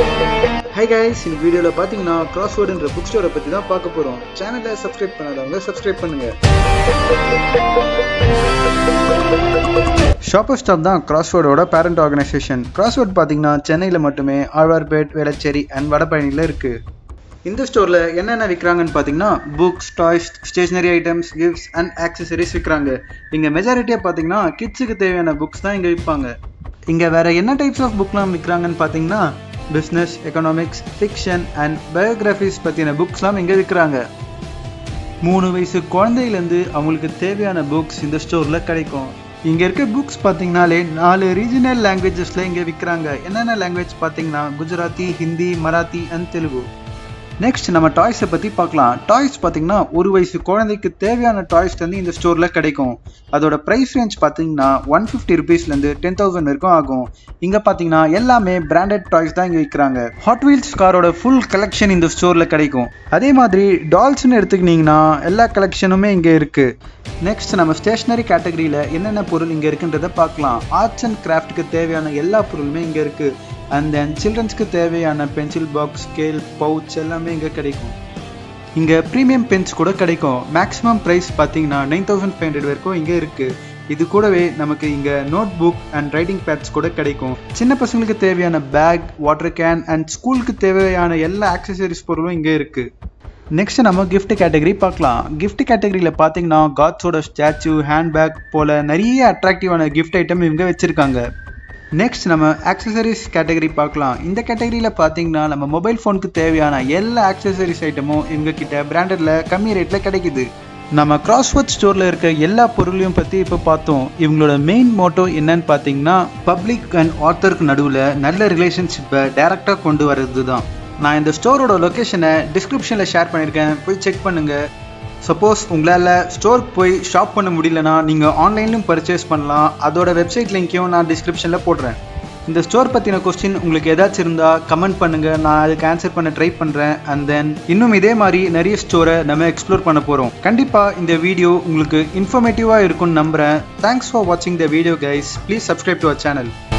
hi guys இந்த வீடியோவில் பார்த்தீங்கன்னா கிராஸ்வேர்டுன்ற புக் ஸ்டோரை பற்றி தான் பார்க்க போகிறோம் சேனலை சப்ஸ்கிரைப் பண்ணாதவங்க சப்ஸ்கிரைப் பண்ணுங்க ஷாப்பர் ஸ்டாப் தான் கிராஸ்வேர்டோட பேரண்ட் ஆர்கனைசேஷன் கிராஸ்வேர்ட் பார்த்தீங்கன்னா சென்னையில் மட்டுமே ஆழ்வார்பேட் வேளச்சேரி அண்ட் வடபழனியில் இருக்குது இந்த ஸ்டோரில் என்னென்ன விற்கிறாங்கன்னு பார்த்தீங்கன்னா books toys stationery items gifts and accessories விற்கிறாங்க இங்கே மெஜாரிட்டியாக பார்த்தீங்கன்னா கிட்ஸுக்கு தேவையான புக்ஸ் தான் இங்கே விற்பாங்க இங்கே வேற என்ன டைப்ஸ் ஆஃப் புக்லாம் விற்கிறாங்கன்னு பார்த்தீங்கன்னா business economics fiction and biographies பற்றின புக்ஸ்லாம் இங்கே விற்கிறாங்க மூணு வயசு குழந்தையிலேருந்து அவங்களுக்கு தேவையான புக்ஸ் இந்த ஸ்டோரில் கிடைக்கும் இங்கே இருக்க புக்ஸ் பார்த்தீங்கனாலே நாலு ரீஜனல் லாங்குவேஜஸில் இங்கே விற்கிறாங்க என்னென்ன லாங்குவேஜ் பார்த்தீங்கன்னா குஜராத்தி ஹிந்தி மராத்தி அண்ட் தெலுங்கு நெக்ஸ்ட் நம்ம டாய்ஸை பற்றி பார்க்கலாம் டாய்ஸ் பார்த்தீங்கன்னா ஒரு வயசு குழந்தைக்கு தேவையான டாய்ஸ் வந்து இந்த ஸ்டோரில் கிடைக்கும் அதோட ப்ரைஸ் ரேஞ்ச் பார்த்தீங்கன்னா ஒன் ஃபிஃப்டி ருபீஸ்லேருந்து டென் தௌசண்ட் வரைக்கும் ஆகும் இங்கே பார்த்தீங்கன்னா எல்லாமே பிராண்டட் டாய்ஸ் தான் இங்கே விற்கிறாங்க ஹாட் வீல்ஸ் காரோட ஃபுல் கலெக்ஷன் இந்த ஸ்டோரில் கிடைக்கும் அதே மாதிரி டால்ஸ்னு எடுத்துக்கிட்டிங்கன்னா எல்லா கலெக்ஷனுமே இங்கே இருக்குது நெக்ஸ்ட் நம்ம ஸ்டேஷ்னரி கேட்டகரியில் என்னென்ன பொருள் இங்கே இருக்குன்றதை பார்க்கலாம் ஆர்ட்ஸ் அண்ட் கிராஃப்ட்டுக்கு தேவையான எல்லா பொருளுமே இங்கே இருக்குது அண்ட் தென் சில்ட்ரன்ஸ்க்கு தேவையான பென்சில் பாக்ஸ் ஸ்கேல் பவுச் எல்லாமே இங்கே கிடைக்கும் இங்கே ப்ரீமியம் பென்ஸ் கூட கிடைக்கும் மேக்ஸிமம் ப்ரைஸ் பார்த்தீங்கன்னா நைன் தௌசண்ட் ஃபைவ் ஹண்ட்ரட் வரைக்கும் இங்கே இருக்குது இது கூடவே நமக்கு இங்கே notebook and writing pads கூட கிடைக்கும் சின்ன பசங்களுக்கு தேவையான பேக் வாட்டர் கேன் அண்ட் ஸ்கூலுக்கு தேவையான எல்லா ஆக்சசரிஸ் பொருளும் இங்கே இருக்குது நெக்ஸ்ட் நம்ம கிஃப்ட் கேட்டகரி பார்க்கலாம் கிஃப்ட் கேட்டகரியில் பார்த்தீங்கன்னா காட்ஸோட ஸ்டாச்சு ஹேண்ட்பேக் போல நிறைய அட்ராக்டிவான கிஃப்ட் ஐட்டம் இவங்க வச்சுருக்காங்க நெக்ஸ்ட் நம்ம ஆக்சசரிஸ் கேட்டகரி பார்க்கலாம் இந்த கேட்டகரியில் பார்த்தீங்கன்னா நம்ம மொபைல் ஃபோனுக்கு தேவையான எல்லா ஆக்சசரிஸ் ஐட்டமும் இவங்க கிட்ட பிராண்டடில் கம்மி ரேட்டில் கிடைக்குது நம்ம கிராஸ்வர்ட் ஸ்டோரில் இருக்க எல்லா பொருளையும் பற்றி இப்போ பார்த்தோம் இவங்களோட மெயின் மோட்டோ என்னன்னு பார்த்தீங்கன்னா பப்ளிக் அண்ட் ஆத்தருக்கு நடுவில் நல்ல ரிலேஷன்ஷிப்பை டைரெக்டாக கொண்டு வர்றது தான் நான் இந்த ஸ்டோரோட லொக்கேஷனை டிஸ்கிரிப்ஷனில் ஷேர் பண்ணியிருக்கேன் போய் செக் பண்ணுங்கள் சப்போஸ் உங்களால் ஸ்டோருக்கு போய் ஷாப் பண்ண முடியலனா நீங்கள் ஆன்லைன்லையும் பர்ச்சேஸ் பண்ணலாம் அதோட வெப்சைட் லிங்க்கையும் நான் டிஸ்கிரிப்ஷனில் போடுறேன் இந்த ஸ்டோர் பற்றின கொஸ்டின் உங்களுக்கு ஏதாச்சும் இருந்தால் கமெண்ட் பண்ணுங்கள் நான் அதுக்கு ஆன்சர் பண்ண ட்ரை பண்ணுறேன் அண்ட் தென் இன்னும் இதே மாதிரி நிறைய ஸ்டோரை நம்ம எக்ஸ்ப்ளோர் பண்ண போகிறோம் கண்டிப்பாக இந்த வீடியோ உங்களுக்கு இன்ஃபர்மேட்டிவாக இருக்கும்னு நம்புகிறேன் தேங்க்ஸ் ஃபார் வாட்சிங் the video guys please subscribe to our channel